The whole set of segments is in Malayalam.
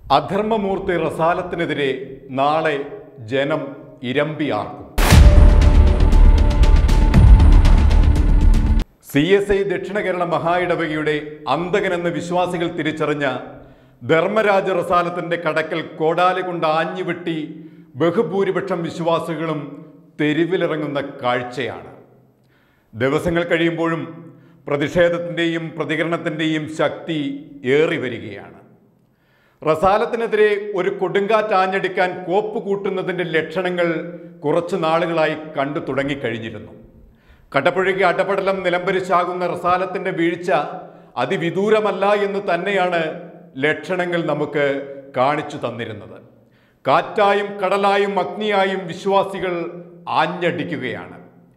അധർമ്മമൂർത്തി റസാലത്തിനെതിരെ നാളെ ജനം ഇരമ്പിയാർക്കും സി എസ് ഐ ദക്ഷിണ കേരള മഹായിടവകയുടെ അന്തകനെന്ന് വിശ്വാസികൾ തിരിച്ചറിഞ്ഞ ധർമ്മരാജ റസാലത്തിന്റെ കടക്കൽ കോടാലി കൊണ്ട് ആഞ്ഞുവെട്ടി ബഹുഭൂരിപക്ഷം വിശ്വാസികളും തെരുവിലിറങ്ങുന്ന കാഴ്ചയാണ് ദിവസങ്ങൾ കഴിയുമ്പോഴും പ്രതിഷേധത്തിൻ്റെയും പ്രതികരണത്തിൻ്റെയും ശക്തി ഏറി വരികയാണ് റസാലത്തിനെതിരെ ഒരു കൊടുങ്കാറ്റ് ആഞ്ഞടിക്കാൻ കോപ്പ് കൂട്ടുന്നതിൻ്റെ ലക്ഷണങ്ങൾ കുറച്ചു നാളുകളായി കണ്ടു തുടങ്ങിക്കഴിഞ്ഞിരുന്നു കട്ടപ്പുഴയ്ക്ക് അടപടലം നിലംപരിച്ചാകുന്ന റസാലത്തിൻ്റെ വീഴ്ച അതിവിദൂരമല്ല എന്ന് തന്നെയാണ് ലക്ഷണങ്ങൾ നമുക്ക് കാണിച്ചു തന്നിരുന്നത് കാറ്റായും കടലായും അഗ്നിയായും വിശ്വാസികൾ ആഞ്ഞടിക്കുകയാണ്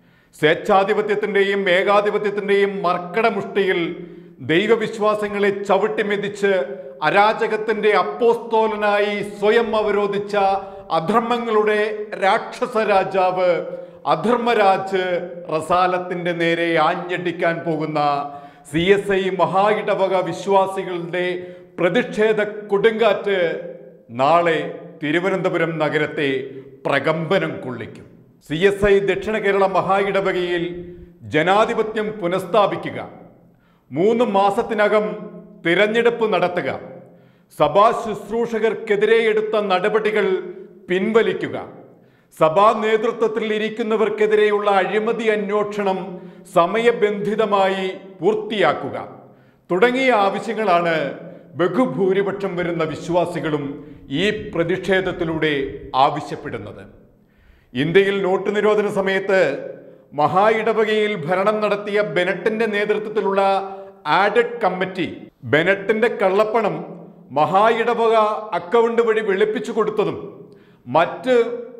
സ്വേച്ഛാധിപത്യത്തിൻ്റെയും ഏകാധിപത്യത്തിൻ്റെയും മർക്കടമുഷ്ടിയിൽ ദൈവവിശ്വാസങ്ങളെ ചവിട്ടിമെതിച്ച് അരാജകത്തിന്റെ അപ്പോസ്തോലനായി സ്വയം അവരോധിച്ച അധർമ്മങ്ങളുടെ രാക്ഷസ രാജാവ് അധർമ്മരാജ് റസാലത്തിന്റെ നേരെ ആഞ്ഞടിക്കാൻ പോകുന്ന സി എസ് ഐ മഹാ ഇടവക വിശ്വാസികളുടെ പ്രതിഷേധ കൊടുങ്കാറ്റ് നാളെ തിരുവനന്തപുരം നഗരത്തെ പ്രകമ്പനം കൊള്ളിക്കും സി എസ് ഐ ദക്ഷിണ കേരള മഹാ ഇടവകയിൽ ജനാധിപത്യം പുനഃസ്ഥാപിക്കുക മൂന്ന് മാസത്തിനകം തിരഞ്ഞെടുപ്പ് നടത്തുക സഭാ ശുശ്രൂഷകർക്കെതിരെ എടുത്ത നടപടികൾ പിൻവലിക്കുക സഭാ നേതൃത്വത്തിൽ ഇരിക്കുന്നവർക്കെതിരെയുള്ള അഴിമതി അന്വേഷണം സമയബന്ധിതമായി പൂർത്തിയാക്കുക തുടങ്ങിയ ആവശ്യങ്ങളാണ് ബഹുഭൂരിപക്ഷം വരുന്ന വിശ്വാസികളും ഈ പ്രതിഷേധത്തിലൂടെ ആവശ്യപ്പെടുന്നത് ഇന്ത്യയിൽ നോട്ട് നിരോധന സമയത്ത് മഹാ ഇടവകയിൽ ഭരണം നടത്തിയ ബെനറ്റിന്റെ നേതൃത്വത്തിലുള്ള ആഡഡ് കമ്മിറ്റി ബെനറ്റിന്റെ കള്ളപ്പണം മഹാ ഇടവക അക്കൗണ്ട് വഴി വെളുപ്പിച്ചു കൊടുത്തതും മറ്റ്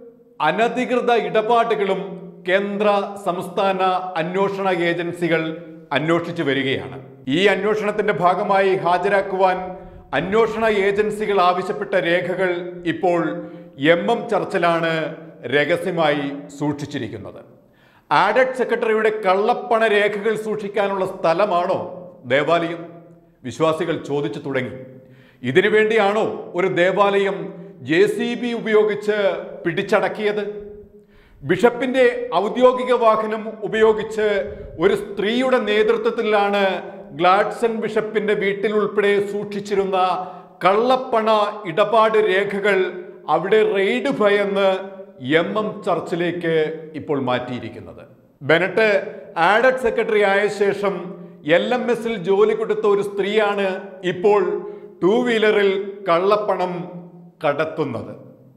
അനധികൃത ഇടപാടുകളും കേന്ദ്ര സംസ്ഥാന അന്വേഷണ ഏജൻസികൾ അന്വേഷിച്ചു വരികയാണ് ഈ അന്വേഷണത്തിന്റെ ഭാഗമായി ഹാജരാക്കുവാൻ അന്വേഷണ ഏജൻസികൾ ആവശ്യപ്പെട്ട രേഖകൾ ഇപ്പോൾ എം എം ചർച്ചിലാണ് രഹസ്യമായി സൂക്ഷിച്ചിരിക്കുന്നത് ആഡഡ് സെക്രട്ടറിയുടെ കള്ളപ്പണ രേഖകൾ സൂക്ഷിക്കാനുള്ള സ്ഥലമാണോ ദേവാലയം വിശ്വാസികൾ ചോദിച്ചു തുടങ്ങി ഇതിനു വേണ്ടിയാണോ ഒരു ദേവാലയം ജെ സി ബി ഉപയോഗിച്ച് പിടിച്ചടക്കിയത് ബിഷപ്പിന്റെ ഔദ്യോഗിക വാഹനം ഉപയോഗിച്ച് ഒരു സ്ത്രീയുടെ നേതൃത്വത്തിലാണ് ഗ്ലാഡ്സൺ ബിഷപ്പിന്റെ വീട്ടിൽ ഉൾപ്പെടെ സൂക്ഷിച്ചിരുന്ന കള്ളപ്പണ ഇടപാട് രേഖകൾ അവിടെ റെയ്ഡ് ഭയന്ന് എം എം ചർച്ചിലേക്ക് ഇപ്പോൾ മാറ്റിയിരിക്കുന്നത് ബെനറ്റ് ആഡഡ് സെക്രട്ടറി ആയ ശേഷം എൽ എം എസിൽ ജോലി കൊടുത്ത ഒരു സ്ത്രീയാണ് ഇപ്പോൾ ടൂ വീലറിൽ കള്ളപ്പണം കടത്തുന്നത്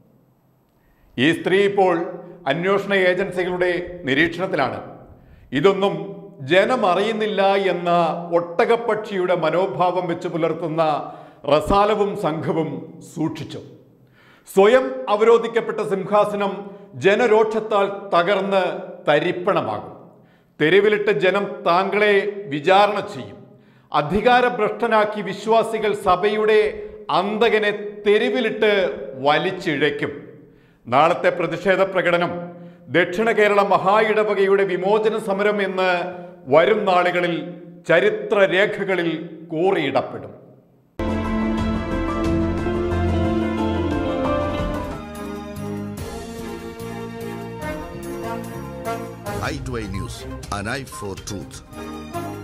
ഈ സ്ത്രീ ഇപ്പോൾ അന്വേഷണ ഏജൻസികളുടെ നിരീക്ഷണത്തിലാണ് ഇതൊന്നും ജനം അറിയുന്നില്ല എന്ന ഒട്ടകപ്പക്ഷിയുടെ മനോഭാവം വെച്ച് പുലർത്തുന്ന റസാലവും സംഘവും സൂക്ഷിച്ചു സ്വയം അവരോധിക്കപ്പെട്ട സിംഹാസനം ജനരോക്ഷത്താൽ തകർന്ന് തരിപ്പണമാകും തെരുവിലിട്ട് ജനം താങ്കളെ വിചാരണ ചെയ്യും അധികാരഭ്രഷ്ടനാക്കി വിശ്വാസികൾ സഭയുടെ അന്തകനെ തെരുവിലിട്ട് വലിച്ചിഴയ്ക്കും നാളത്തെ പ്രതിഷേധ പ്രകടനം ദക്ഷിണ കേരള മഹാ ഇടവകയുടെ വിമോചന സമരം എന്ന് വരും നാളുകളിൽ ചരിത്രരേഖകളിൽ കോറിയിടപ്പെടും i2i News, an eye for truth.